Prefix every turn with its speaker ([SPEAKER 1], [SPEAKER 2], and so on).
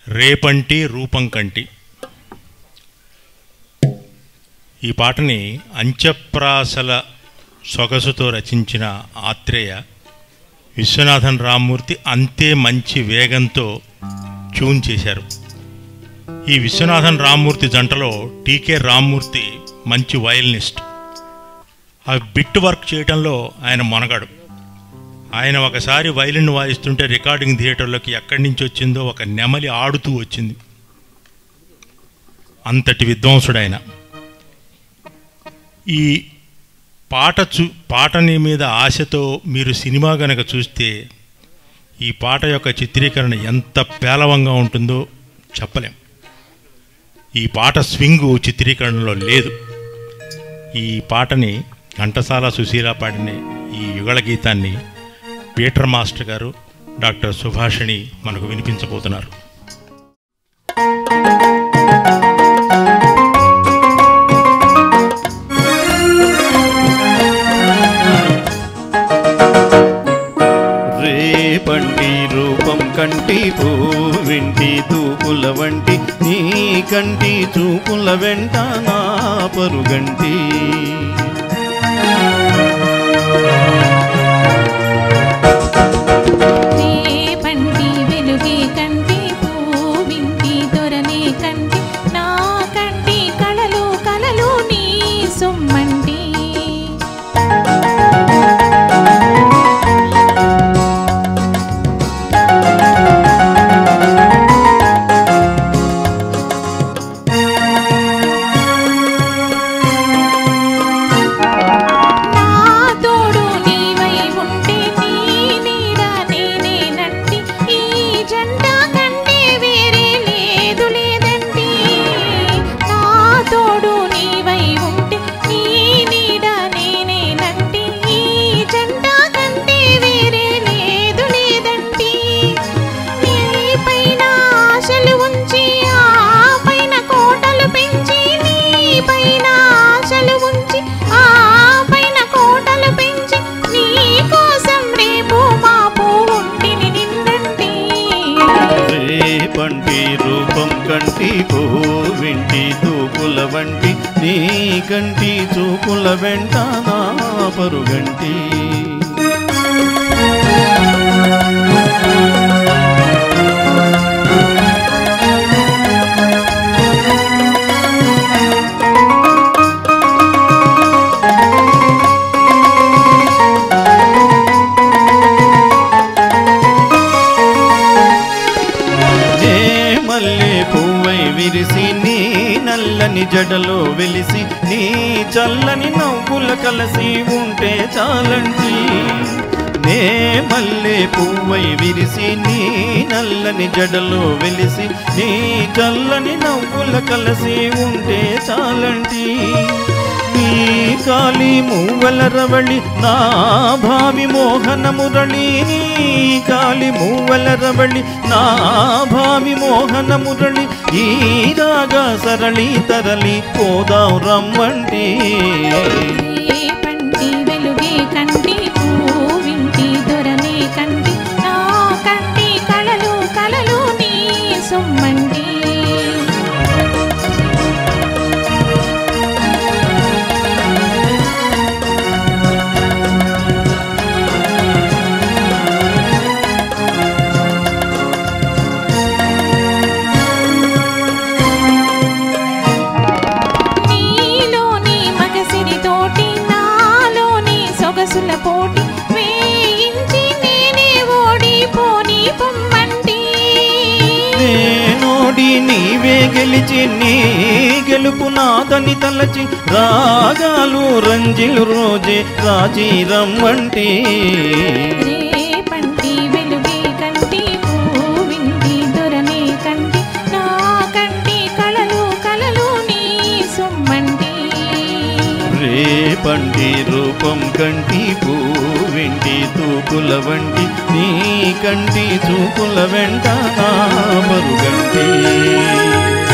[SPEAKER 1] రేపంటి రూపం కంటి ఈ పాటని అంత్యప్రాసల సొగసుతో రచించిన ఆత్రేయ విశ్వనాథన్ రామ్మూర్తి అంతే మంచి వేగంతో ట్యూన్ చేశారు ఈ విశ్వనాథన్ రామ్మూర్తి జంటలో టీకే రామ్మూర్తి మంచి వయలినిస్ట్ ఆ బిట్ వర్క్ చేయటంలో ఆయన మొనగాడు ఆయన ఒకసారి వైలిన్ వాయిస్తుంటే రికార్డింగ్ థియేటర్లోకి ఎక్కడి నుంచి వచ్చిందో ఒక నెమలి ఆడుతూ వచ్చింది అంతటి విద్వాంసుడు ఆయన ఈ పాట చూ పాటని మీద ఆశతో మీరు సినిమా గనక చూస్తే ఈ పాట యొక్క చిత్రీకరణ ఎంత పేలవంగా ఉంటుందో చెప్పలేం ఈ పాట స్వింగు చిత్రీకరణలో లేదు ఈ పాటని ఘంటసాల సుశీల పాడిన ఈ యుగళ గీతాన్ని పీటర్ మాస్టర్ గారు డాక్టర్ సుభాషిణి మనకు వినిపించబోతున్నారు
[SPEAKER 2] రేపంటి రూపం కంటి పూవింటి తూపుల వంటి నీ కంటి చూపుల వెంట నా పరుగంటి
[SPEAKER 3] రేపంటి వెలుగే కంటి పూవింటి దొరనే కంటి నా కంటి కళలు కలలు నీ సొమ్మంటి నా తోడు నీవై ఉంటే నీ నీడ నేనేనంటి ఈ జంట కంటే వేరే లేదు లేదండి నా తోడు నీవై ఉంటే నీ నీడ నేనేనంటి ఈ జంట కంటే వేరే లేదు లేదండి నీ పైన ఆశలు ఉంచి ఆ పైన కోటలు పెంచి నీ పైన ఆశలు ఉంచి ఆ పైన కోటలు పెంచి నీ కోసం రేపు మాపు ఉంటిని నిందండి
[SPEAKER 2] రేపంటి రూపం కంటి పూవింటి తూపుల వంటి నీ కంటి చూపుల వెంట నా పరుగంటి ఏ మల్లె పువ్వై విరిసి నీ నల్లని జడలో వెలిసి నీ చల్లని నవ్వుల కలసి ఉంటే చాలంటి నే మల్లె పువ్వై విరిసి నీ నల్లని జడలో వెలిసి నీ చల్లని నవ్వుల కలసి ఉంటే చాలంటి నీ కాలి మూవల రవళి నా భావి మోహన మురళి నీ కాలి మూవల రవళి నా భావి మోహన మురళి ఈ రాగా సరళి తరలి పోదాం రమ్మంటి
[SPEAKER 3] రేపంటి వెలుగే కంటి పూవింటి దొరనే కంటి నా కంటి కళలు కలలు నీ సొమ్మంటి నీలోని మగసిరి తోటి నాలోని సొగసుల పోటీ వేయించి నేనే ఓడిపోని పొమ్మంటి
[SPEAKER 2] నేనోడి నీవే గెలిచి నీ గెలుపు నాదని తలచి రాగాలు రంజిలు రోజే రాజీ రమ్మంటి
[SPEAKER 3] రేపంటి వెలుగే కంటి పూవింటి దొరనే కంటి నా కంటి కళలు కలలు నీ సొమ్మంటి
[SPEAKER 2] రేపంటి రూపం కంటి పూవింటి తూపుల వంటి నీ కంటి చూపుల వెంట నా మరుగంటి